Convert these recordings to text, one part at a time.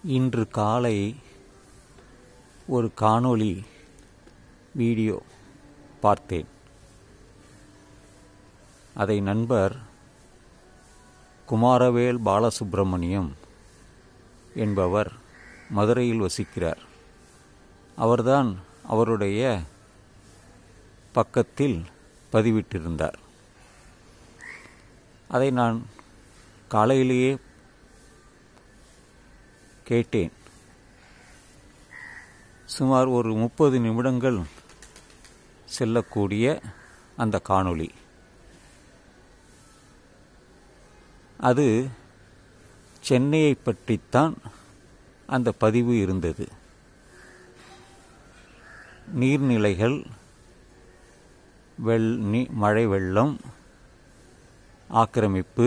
இன்று காலை ஒரு காணொளி வீடியோ பார்த்தேன் அதை நண்பர் குமாரவேல் பாலசுப்பிரமணியம் என்பவர் மதுரையில் வசிக்கிறார் அவர்தான் அவருடைய பக்கத்தில் பதிவிட்டிருந்தார் அதை நான் காலையிலேயே கேட்டேன் சுமார் ஒரு முப்பது நிமிடங்கள் செல்லக்கூடிய அந்த காணொளி அது சென்னையை பற்றித்தான் அந்த பதிவு இருந்தது நீர்நிலைகள் வெள் நீ மழை வெள்ளம் ஆக்கிரமிப்பு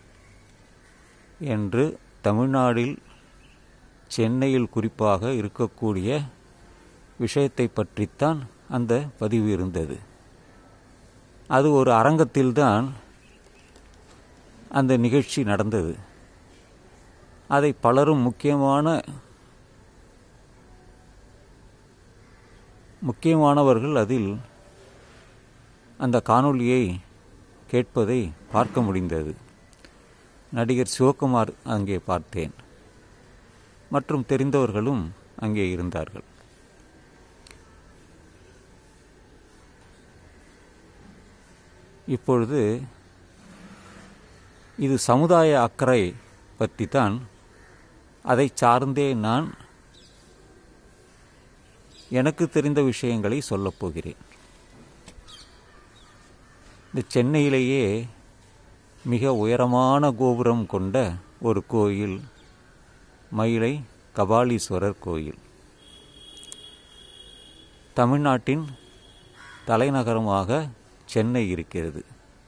என்று தமிழ்நாட்டில் சென்னையில் குறிப்பாக இருக்கக்கூடிய விஷயத்தை பற்றித்தான் அந்த பதிவு இருந்தது அது ஒரு அரங்கத்தில்தான் அந்த நிகழ்ச்சி நடந்தது அதை பலரும் முக்கியமான முக்கியமானவர்கள் அதில் அந்த காணொளியை கேட்பதை பார்க்க முடிந்தது நடிகர் சிவகுமார் அங்கே பார்த்தேன் மற்றும் தெரிந்தவர்களும் அங்கே இருந்தார்கள் இப்பொழுது இது சமுதாய அக்கறை பற்றி தான் அதை சார்ந்தே நான் எனக்கு தெரிந்த விஷயங்களை சொல்லப் போகிறேன் இந்த சென்னையிலேயே மிக உயரமான கோபுரம் கொண்ட ஒரு கோயில் மயிலை கபாலீஸ்வரர் கோயில் தமிழ்நாட்டின் தலைநகரமாக சென்னை இருக்கிறது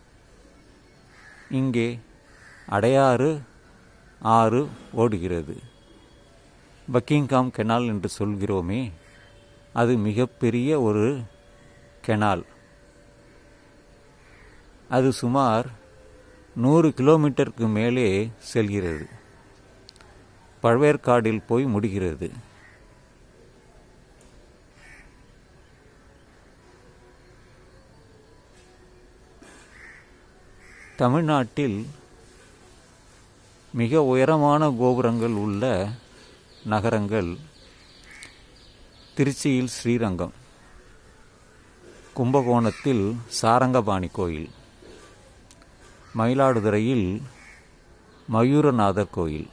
இங்கே அடையாறு ஆறு ஓடுகிறது பக்கிங்காம் கெனால் என்று சொல்கிறோமே அது மிகப்பெரிய ஒரு கெனால் அது சுமார் நூறு கிலோமீட்டருக்கு மேலே செல்கிறது பழவேற்காடில் போய் முடிகிறது தமிழ்நாட்டில் மிக உயரமான கோபுரங்கள் உள்ள நகரங்கள் திருச்சியில் ஸ்ரீரங்கம் கும்பகோணத்தில் சாரங்கபாணி கோயில் மயிலாடுதுறையில் மயூரநாதர் கோயில்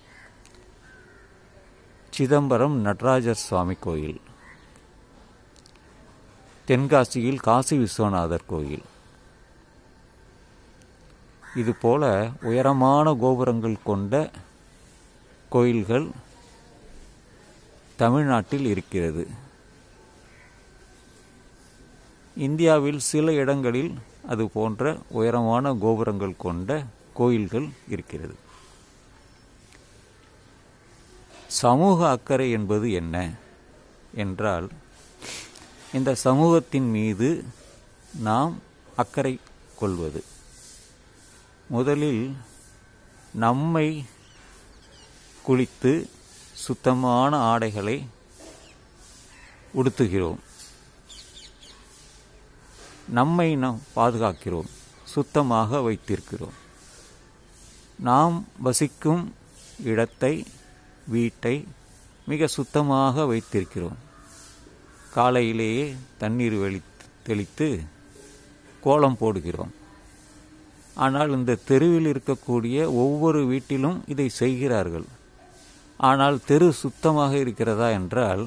சிதம்பரம் நடராஜர் சுவாமி கோயில் தென்காசியில் காசி விஸ்வநாதர் கோயில் இதுபோல உயரமான கோபுரங்கள் கொண்ட கோயில்கள் தமிழ்நாட்டில் இருக்கிறது இந்தியாவில் சில இடங்களில் அது போன்ற உயரமான கோபுரங்கள் கொண்ட கோயில்கள் இருக்கிறது சமூக அக்கறை என்பது என்ன என்றால் இந்த சமூகத்தின் மீது நாம் அக்கறை கொள்வது முதலில் நம்மை குளித்து சுத்தமான ஆடைகளை உடுத்துகிறோம் நம்மை நாம் பாதுகாக்கிறோம் சுத்தமாக வைத்திருக்கிறோம் நாம் வசிக்கும் இடத்தை வீட்டை மிக சுத்தமாக வைத்திருக்கிறோம் காலையிலேயே தண்ணீர் வெளி தெளித்து கோலம் போடுகிறோம் ஆனால் இந்த தெருவில் இருக்கக்கூடிய ஒவ்வொரு வீட்டிலும் இதை செய்கிறார்கள் ஆனால் தெரு சுத்தமாக இருக்கிறதா என்றால்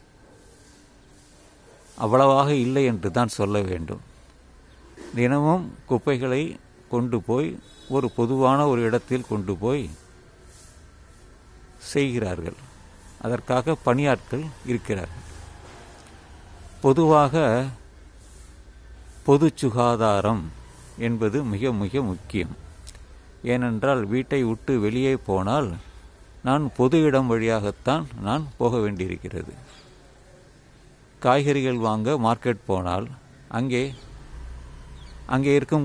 அவ்வளவாக இல்லை என்று தான் சொல்ல வேண்டும் தினமும் குப்பைகளை கொண்டு போய் ஒரு பொதுவான ஒரு இடத்தில் கொண்டு போய் செய்கிறார்கள் அதற்காக பணியாட்கள் இருக்கிறார்கள் பொதுவாக பொது சுகாதாரம் என்பது மிக மிக முக்கியம் ஏனென்றால் வீட்டை விட்டு வெளியே போனால் நான் பொது இடம் வழியாகத்தான் நான் போக வேண்டியிருக்கிறது காய்கறிகள் வாங்க மார்க்கெட் போனால் அங்கே அங்கே இருக்கும்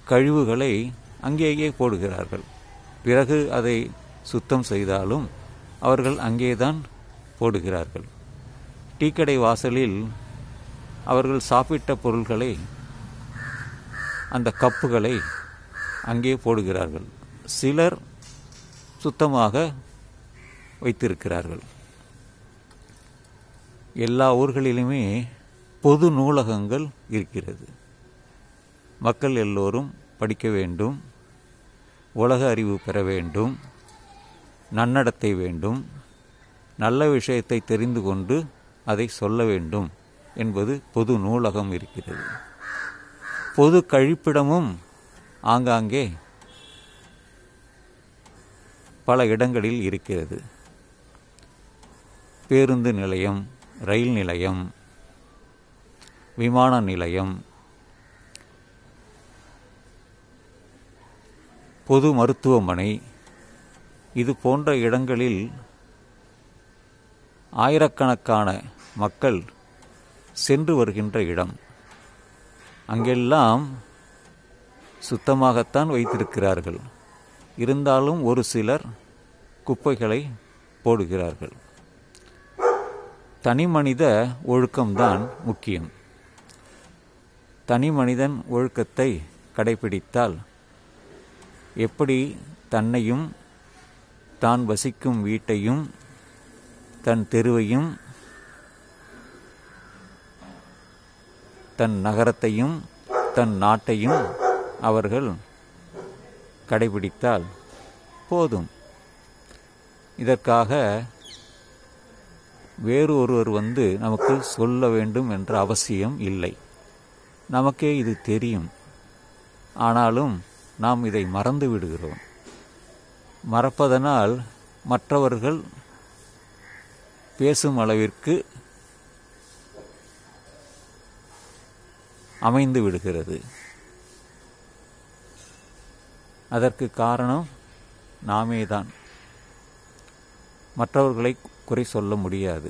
கழிவுகளை அங்கேயே போடுகிறார்கள் பிறகு அதை சுத்தம் செய்தாலும் அவர்கள் அங்கேதான் போடுகிறார்கள் டீக்கடை வாசலில் அவர்கள் சாப்பிட்ட பொருள்களை அந்த கப்புகளை அங்கே போடுகிறார்கள் சிலர் சுத்தமாக வைத்திருக்கிறார்கள் எல்லா ஊர்களிலுமே பொது நூலகங்கள் இருக்கிறது மக்கள் எல்லோரும் படிக்க வேண்டும் உலக அறிவு பெற வேண்டும் நன்னடத்தை வேண்டும் நல்ல விஷயத்தை தெரிந்து கொண்டு அதை சொல்ல வேண்டும் என்பது பொது நூலகம் இருக்கிறது பொது கழிப்பிடமும் ஆங்காங்கே பல இடங்களில் இருக்கிறது பேருந்து நிலையம் ரயில் நிலையம் விமான நிலையம் பொது மருத்துவமனை இது போன்ற இடங்களில் ஆயிரக்கணக்கான மக்கள் சென்று வருகின்ற இடம் அங்கெல்லாம் சுத்தமாகத்தான் வைத்திருக்கிறார்கள் இருந்தாலும் ஒரு சிலர் குப்பைகளை போடுகிறார்கள் தனி மனித ஒழுக்கம்தான் முக்கியம் தனி மனிதன் ஒழுக்கத்தை கடைபிடித்தால் எப்படி தன்னையும் தான் வசிக்கும் வீட்டையும் தன் தெருவையும் தன் நகரத்தையும் தன் நாட்டையும் அவர்கள் கடைபிடித்தால் போதும் இதற்காக வேறு ஒருவர் வந்து நமக்கு சொல்ல வேண்டும் என்ற அவசியம் இல்லை நமக்கே இது தெரியும் ஆனாலும் நாம் இதை மறந்து விடுகிறோம் மறப்பதனால் மற்றவர்கள் பேசும் அளவிற்கு அமைந்து விடுகிறது அதற்கு காரணம் நாமே தான் மற்றவர்களை குறை சொல்ல முடியாது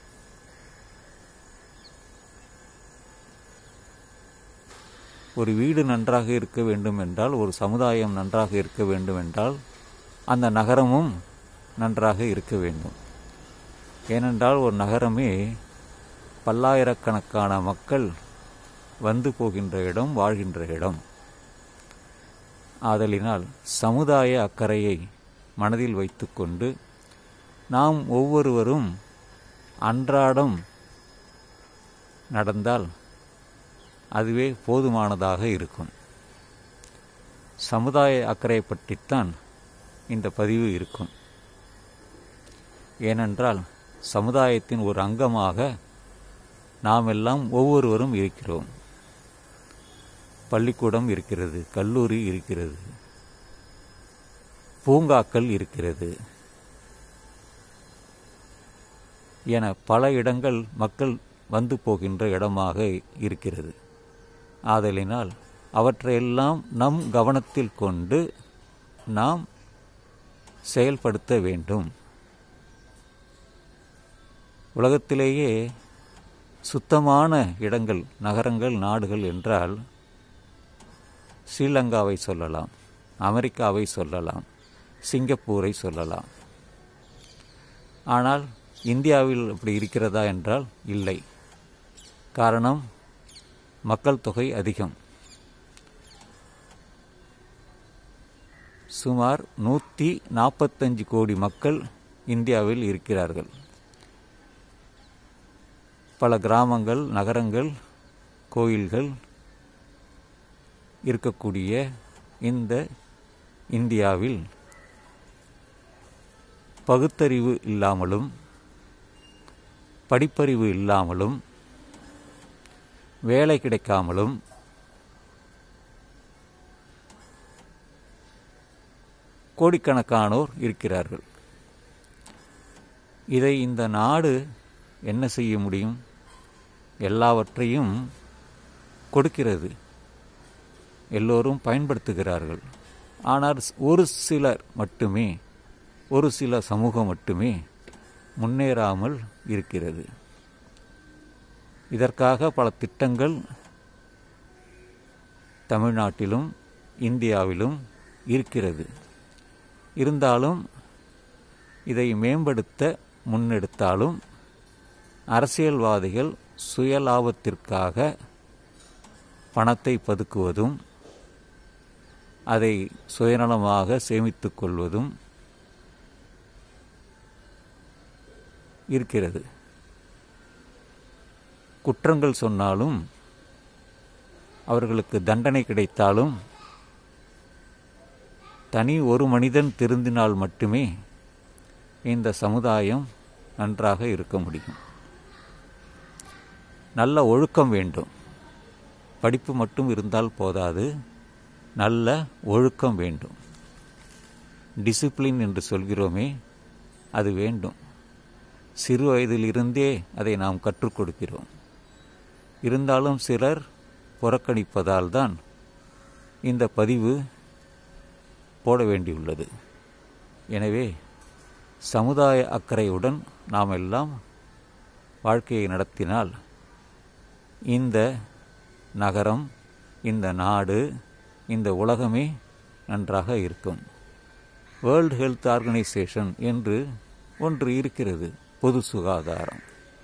ஒரு வீடு நன்றாக இருக்க வேண்டும் என்றால் ஒரு சமுதாயம் நன்றாக இருக்க வேண்டும் என்றால் அந்த நகரமும் நன்றாக இருக்க வேண்டும் ஏனென்றால் ஒரு நகரமே பல்லாயிரக்கணக்கான மக்கள் வந்து போகின்ற இடம் வாழ்கின்ற இடம் ஆதலினால் சமுதாய அக்கறையை மனதில் வைத்துக்கொண்டு நாம் ஒவ்வொருவரும் அன்றாடம் நடந்தால் அதுவே போதுமானதாக இருக்கும் சமுதாய அக்கறை பற்றித்தான் இந்த பதிவு இருக்கும் ஏனென்றால் சமுதாயத்தின் ஒரு அங்கமாக நாம் எல்லாம் ஒவ்வொருவரும் இருக்கிறோம் பள்ளிக்கூடம் இருக்கிறது கல்லூரி இருக்கிறது பூங்காக்கள் இருக்கிறது என பல இடங்கள் மக்கள் வந்து போகின்ற இடமாக இருக்கிறது ஆதலினால் அவற்றையெல்லாம் நம் கவனத்தில் கொண்டு நாம் செயல்படுத்த வேண்டும் உலகத்திலேயே சுத்தமான இடங்கள் நகரங்கள் நாடுகள் என்றால் ஸ்ரீலங்காவை சொல்லலாம் அமெரிக்காவை சொல்லலாம் சிங்கப்பூரை சொல்லலாம் ஆனால் இந்தியாவில் அப்படி இருக்கிறதா என்றால் இல்லை காரணம் மக்கள் தொகை அதிகம் சுமார் நூற்றி நாற்பத்தஞ்சு கோடி மக்கள் இந்தியாவில் இருக்கிறார்கள் பல கிராமங்கள் நகரங்கள் கோயில்கள் இருக்கக்கூடிய இந்த இந்தியாவில் பகுத்தறிவு இல்லாமலும் படிப்பறிவு இல்லாமலும் வேலை கிடைக்காமலும் கோடிக்கணக்கானோர் இருக்கிறார்கள் இதை இந்த நாடு என்ன செய்ய முடியும் எல்லாவற்றையும் கொடுக்கிறது எல்லோரும் பயன்படுத்துகிறார்கள் ஆனால் ஒரு சிலர் மட்டுமே ஒரு சில சமூகம் மட்டுமே முன்னேறாமல் இருக்கிறது இதற்காக பல திட்டங்கள் தமிழ்நாட்டிலும் இந்தியாவிலும் இருக்கிறது இருந்தாலும் இதை மேம்படுத்த முன்னெடுத்தாலும் அரசியல்வாதிகள் சுயலாபத்திற்காக பணத்தை பதுக்குவதும் அதை சுயநலமாக சேமித்துக் கொள்வதும் இருக்கிறது குற்றங்கள் சொன்னாலும் அவர்களுக்கு தண்டனை கிடைத்தாலும் தனி ஒரு மனிதன் திருந்தினால் மட்டுமே இந்த சமுதாயம் நன்றாக இருக்க முடியும் நல்ல ஒழுக்கம் வேண்டும் படிப்பு மட்டும் இருந்தால் போதாது நல்ல ஒழுக்கம் வேண்டும் டிசிப்ளின் என்று சொல்கிறோமே அது வேண்டும் சிறு வயதிலிருந்தே அதை நாம் கற்றுக் கொடுக்கிறோம் இருந்தாலும் சிலர் புறக்கணிப்பதால் தான் இந்த பதிவு போட வேண்டியுள்ளது எனவே சமுதாய அக்கறையுடன் நாம் எல்லாம் வாழ்க்கையை நடத்தினால் இந்த நகரம் இந்த நாடு இந்த உலகமே நன்றாக இருக்கும் வேர்ல்டு ஹெல்த் ஆர்கனைசேஷன் என்று ஒன்று இருக்கிறது பொது சுகாதாரம்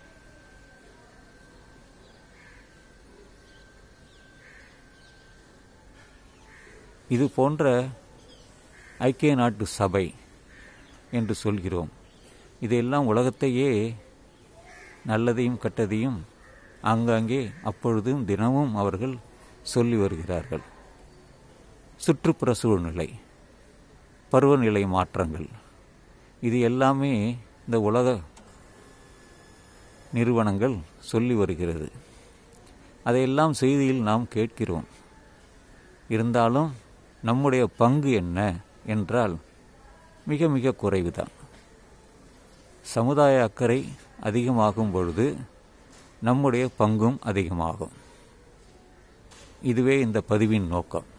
இது போன்ற ஐக்கிய நாட்டு சபை என்று சொல்கிறோம் இதெல்லாம் உலகத்தையே நல்லதையும் கெட்டதையும் ஆங்காங்கே அப்பொழுதும் தினமும் அவர்கள் சொல்லி வருகிறார்கள் சுற்றுப்புற சூழ்நிலை பருவநிலை மாற்றங்கள் இது எல்லாமே இந்த உலக நிறுவனங்கள் சொல்லி வருகிறது அதையெல்லாம் செய்தியில் நாம் கேட்கிறோம் இருந்தாலும் நம்முடைய பங்கு என்ன என்றால் மிக மிக குறைவுதான் சமுதாய அக்கறை அதிகமாகும் பொழுது நம்முடைய பங்கும் அதிகமாகும் இதுவே இந்த பதிவின் நோக்கம்